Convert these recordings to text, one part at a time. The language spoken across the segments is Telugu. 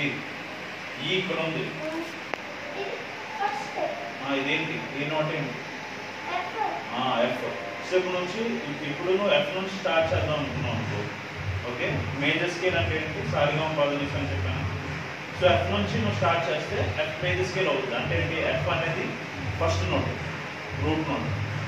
ఇది ఈ ఇక్కడ ఉంది ఇది ఫస్ట్ ఆ, ఇదేంటి ఈ నోట్ ఏంటి ఎఫ్ ఎఫ్ సో ఇప్పుడు నుంచి ఇప్- ఇప్పుడు నువ్వు ఎఫ్ నుంచి స్టార్ట్ చేద్దాం అనుకున్నావు అనుకో ఓకే మేజర్ స్కేల్ అంటే ఏంటి సారిగా పదనిస్ అని చెప్పాను సో ఎఫ్ నుంచి నువ్వు స్టార్ట్ చేస్తే ఎఫ్ మేజర్ స్కేల్ అవుతుంది అంటే ఏంటి ఎఫ్ అనేది first note root note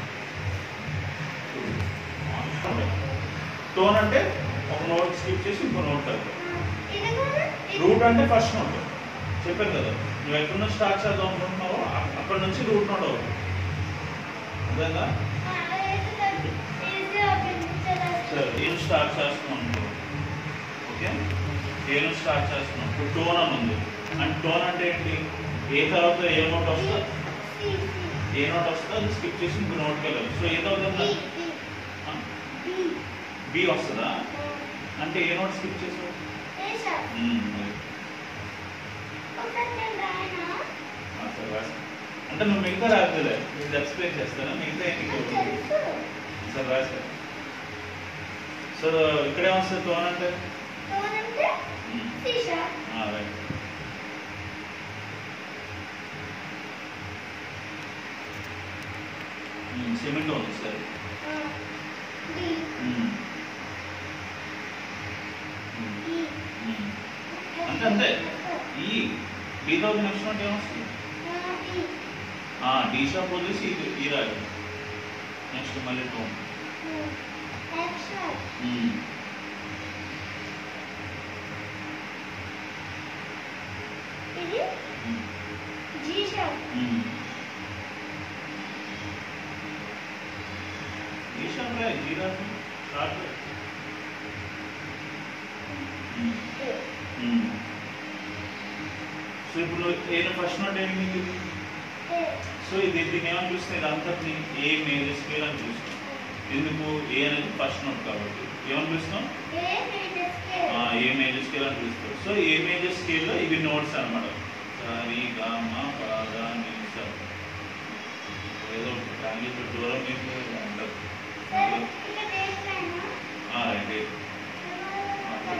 tone అంటే ఒక నోట్ స్కిప్ చేసి ఇంకో నోట్ కలిపి ఇది కూడా ఇది రూట్ అంటే ఫస్ట్ నోట్ చెప్పాను కదా నువ్వు ఎక్కడి నుంచి స్టార్ట్ చేద్దాం అనుకుంటున్నావో అ- అక్కడ నుంచి రూట్ నోట్ అవుతుంది అర్థంగా ఆ, ఇది కలిపి ఇది అభినందించాలి సరే ఏం స్టార్ట్ చేస్తున్నాం అనుకో ఓకే ఏం స్టార్ట్ చేస్తున్నాం ఇప్పుడు టోన్ అని ఉంది అండ్ టోన్ అంటే ఏంటి ఏ తర్వాత ఏ నోట్ వస్తుందో సి సి ఏ నోట్ వస్తుందో అది స్కిప్ చేసి ఇంకో నోట్కి వెళ్ళాలి సో ఏదవుతుంది బి బి బి బి వస్తుందా అంటే ఏ నోట్ స్కిప్ చేసావు ఏషా మ్మ్, అది. ఒకటి నేను రాయనా ఆ, సరే రాసి. అంటే నువ్వు మిగతా రాదులే ఇది ఎక్స్ప్లెయిన్ చేస్తాను మిగతా ఏంటి నాకు తెలుసు సరే రాసా సో ఇక్కడే వస్తుంది టోన్ అంటే టోన్ అంటే మ్మ్. సీషా ఆ, రైట్ సిమెంట్ ఉంది సరే డి మ్మ్. మ్మ్. ఈ మ్మ్. అంతే అంతే ఈ బీతో నెక్స్ట్ నోట్ ఏమొస్తుంది ఈ ఆ, డీ షాప్ వదిలేసి ఇది ఈ రాదు నెక్స్ట్ మళ్ళీ టోన్ ఎఫ్ షార్ప్ మ్మ్. ఇది మ్మ్. జీ షార్ప్ మ్మ్. ఈ షాప్ రా ఈ రాదు షార్ట్ మ్మ్. మ్మ్. సో ఇప్పుడు నేను ఫస్ట్ నోట్ ఏంటి మీకు ఇది? ఏ సో ఇది దీన్ని ఏమని చూస్తే ఇదంతా ఏ మేజర్ స్కేల్ అని చూస్తాం ఎందుకు ఏ అనేది ఫస్ట్ నోట్ కాబట్టి ఏమని చూస్తాం ఏ మేజర్ స్కేల్ ఆ, ఏ మేజర్ స్కేల్ అని చూస్తాం సో ఏ మేజర్ స్కేల్లో ఇవి నోట్స్ అనమాట సరి గామ పద నిస ఏదో లాంగ్వేజ్ దూరం మీకు ఉండదు సరే ఇక దేనికైనా రైట్